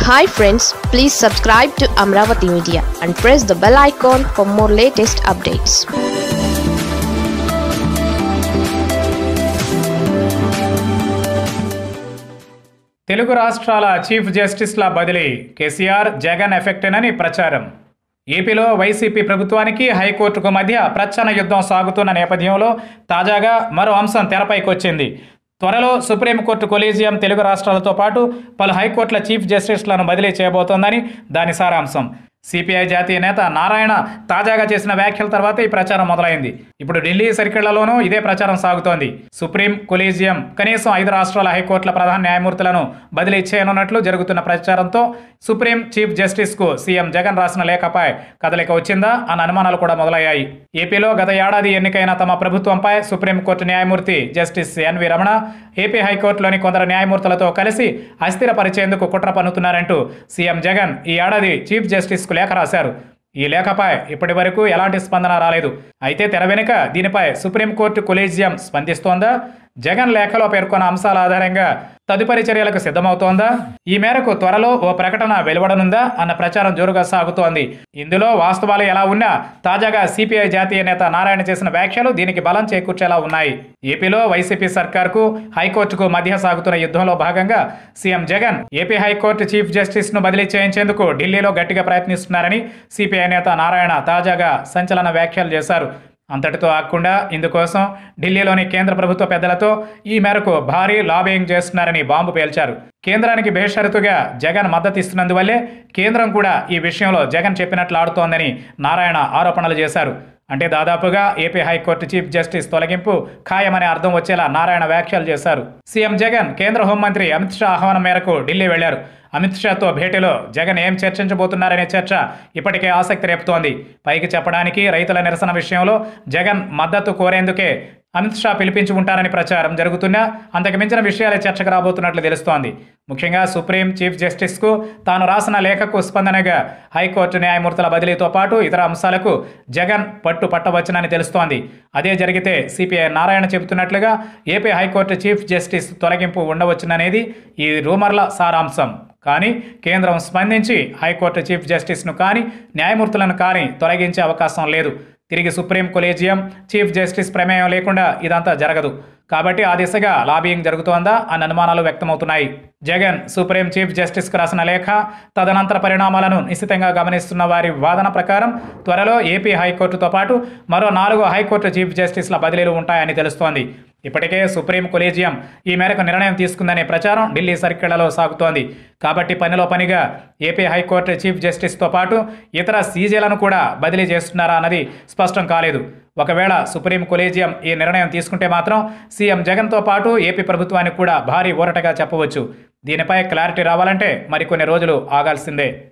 hi friends please subscribe to Amaravati media and press the bell icon for more latest updates Telugu రాష్ట్రాల chief జస్టిస్ల బదిలీ కేసీఆర్ జగన్ ఎఫెక్టేనని ప్రచారం ఏపీలో YCP ప్రభుత్వానికి హైకోర్టుకు మధ్య ప్రచ్ఛన్న యుద్ధం సాగుతున్న నేపథ్యంలో తాజాగా మరో అంశం తెరపైకి వచ్చింది త్వరలో సుప్రీంకోర్టు కొలీజియం తెలుగు రాష్ట్రాలతో పాటు పలు హైకోర్టుల చీఫ్ జస్టిస్లను బదిలీ చేయబోతోందని దాని సారాంశం సిపిఐ జాతీయ నేత నారాయణ తాజాగా చేసిన వ్యాఖ్యల తర్వాత ఈ ప్రచారం మొదలైంది ఇప్పుడు ఢిల్లీ సర్కిళ్లలోనూ ఇదే ప్రచారం సాగుతోంది సుప్రీం కొలీజియం కనీసం ఐదు రాష్ట్రాల హైకోర్టుల ప్రధాన న్యాయమూర్తులను బదిలీ చేయనున్నట్లు జరుగుతున్న ప్రచారంతో సుప్రీం చీఫ్ జస్టిస్ కు సీఎం జగన్ రాసిన లేఖపై కదలిక వచ్చిందా అన్న అనుమానాలు కూడా మొదలయ్యాయి ఏపీలో గత ఏడాది ఎన్నికైన తమ ప్రభుత్వంపై సుప్రీంకోర్టు న్యాయమూర్తి జస్టిస్ ఎన్వి రమణ ఏపీ హైకోర్టులోని కొందరు న్యాయమూర్తులతో కలిసి అస్థిరపరిచేందుకు కుట్ర పన్నుతున్నారంటూ సీఎం జగన్ ఈ ఏడాది చీఫ్ జస్టిస్కు లేఖ రాశారు ఈ లేఖపై ఇప్పటి వరకు ఎలాంటి స్పందన రాలేదు అయితే తెర వెనుక దీనిపై సుప్రీంకోర్టు కొలీజియం స్పందిస్తోందా జగన్ లేఖలో పేర్కొన్న అంశాల ఆధారంగా తదుపరి చర్యలకు సిద్ధమవుతోందా ఈ మేరకు త్వరలో ఓ ప్రకటన వెలువడనుందా అన్న ప్రచారం జోరుగా సాగుతోంది ఇందులో వాస్తవాలు ఎలా ఉన్నా తాజాగా సిపిఐ జాతీయ నేత నారాయణ చేసిన వ్యాఖ్యలు దీనికి బలం చేకూర్చేలా ఉన్నాయి ఏపీలో వైసీపీ సర్కార్కు హైకోర్టుకు మధ్య సాగుతున్న యుద్ధంలో భాగంగా CM Jagan AP high court chief justice ను బదిలీ చేయించేందుకు ఢిల్లీలో గట్టిగా ప్రయత్నిస్తున్నారని సిపిఐ నేత నారాయణ తాజాగా సంచలన వ్యాఖ్యలు చేశారు అంతటితో ఆగకుండా ఇందుకోసం ఢిల్లీలోని కేంద్ర ప్రభుత్వ పెద్దలతో ఈ మేరకు భారీ లాబింగ్ చేస్తున్నారని బాంబు పేల్చారు కేంద్రానికి బేషరతుగా జగన్ మద్దతు ఇస్తున్నందువల్లే కేంద్రం కూడా ఈ విషయంలో జగన్ చెప్పినట్లు ఆడుతోందని నారాయణ ఆరోపణలు చేశారు అంటే దాదాపుగా ఏపీ హైకోర్టు చీఫ్ జస్టిస్ తొలగింపు ఖాయమనే అర్థం వచ్చేలా నారాయణ వ్యాఖ్యలు చేశారు సీఎం జగన్ కేంద్ర హోంమంత్రి అమిత్ షా ఆహ్వానం మేరకు ఢిల్లీ వెళ్లారు అమిత్ షాతో భేటీలో జగన్ ఏం చర్చించబోతున్నారనే చర్చ ఇప్పటికే ఆసక్తి రేపుతోంది పైకి చెప్పడానికి రైతుల నిరసన విషయంలో జగన్ మద్దతు కోరేందుకే అమిత్ షా పిలిపించి ఉంటారని ప్రచారం జరుగుతున్నా అంతకు మించిన విషయాలే చర్చకు రాబోతున్నట్లు తెలుస్తోంది ముఖ్యంగా సుప్రీం చీఫ్ జస్టిస్కు తాను రాసిన లేఖకు స్పందనగా హైకోర్టు న్యాయమూర్తుల బదిలీతో పాటు ఇతర అంశాలకు జగన్ పట్టు పట్టవచ్చునని తెలుస్తోంది అదే జరిగితే సిపిఐ నారాయణ చెబుతున్నట్లుగా ఏపీ హైకోర్టు చీఫ్ జస్టిస్ తొలగింపు ఉండవచ్చుననేది ఈ రూమర్ల సారాంశం కానీ కేంద్రం స్పందించి హైకోర్టు చీఫ్ జస్టిస్ను కానీ న్యాయమూర్తులను కానీ తొలగించే అవకాశం లేదు తిరిగి సుప్రీం కొలేజియం చీఫ్ జస్టిస్ ప్రమేయం లేకుండా ఇదంతా జరగదు కాబట్టి ఆ దిశగా లాబియింగ్ జరుగుతోందా అన్న అనుమానాలు వ్యక్తమవుతున్నాయి జగన్ సుప్రీం చీఫ్ జస్టిస్కు రాసిన లేఖ తదనంతర పరిణామాలను నిశ్చితంగా గమనిస్తున్న వారి వాదన ప్రకారం త్వరలో ఏపీ హైకోర్టుతో పాటు మరో నాలుగు హైకోర్టు చీఫ్ జస్టిస్ల బదిలీలు ఉంటాయని తెలుస్తోంది ఇప్పటికే సుప్రీం కొలీజియం ఈ మేరకు నిర్ణయం తీసుకుందనే ప్రచారం ఢిల్లీ సర్కిళ్లలో సాగుతోంది కాబట్టి పనిలో పనిగా ఏపీ హైకోర్టు చీఫ్ జస్టిస్తో పాటు ఇతర సీజేలను కూడా బదిలీ చేస్తున్నారా అన్నది స్పష్టం కాలేదు ఒకవేళ సుప్రీం కొలీజియం ఈ నిర్ణయం తీసుకుంటే మాత్రం సీఎం జగన్తో పాటు ఏపీ ప్రభుత్వానికి కూడా భారీ ఊరటగా చెప్పవచ్చు దీనిపై క్లారిటీ రావాలంటే మరికొన్ని రోజులు ఆగాల్సిందే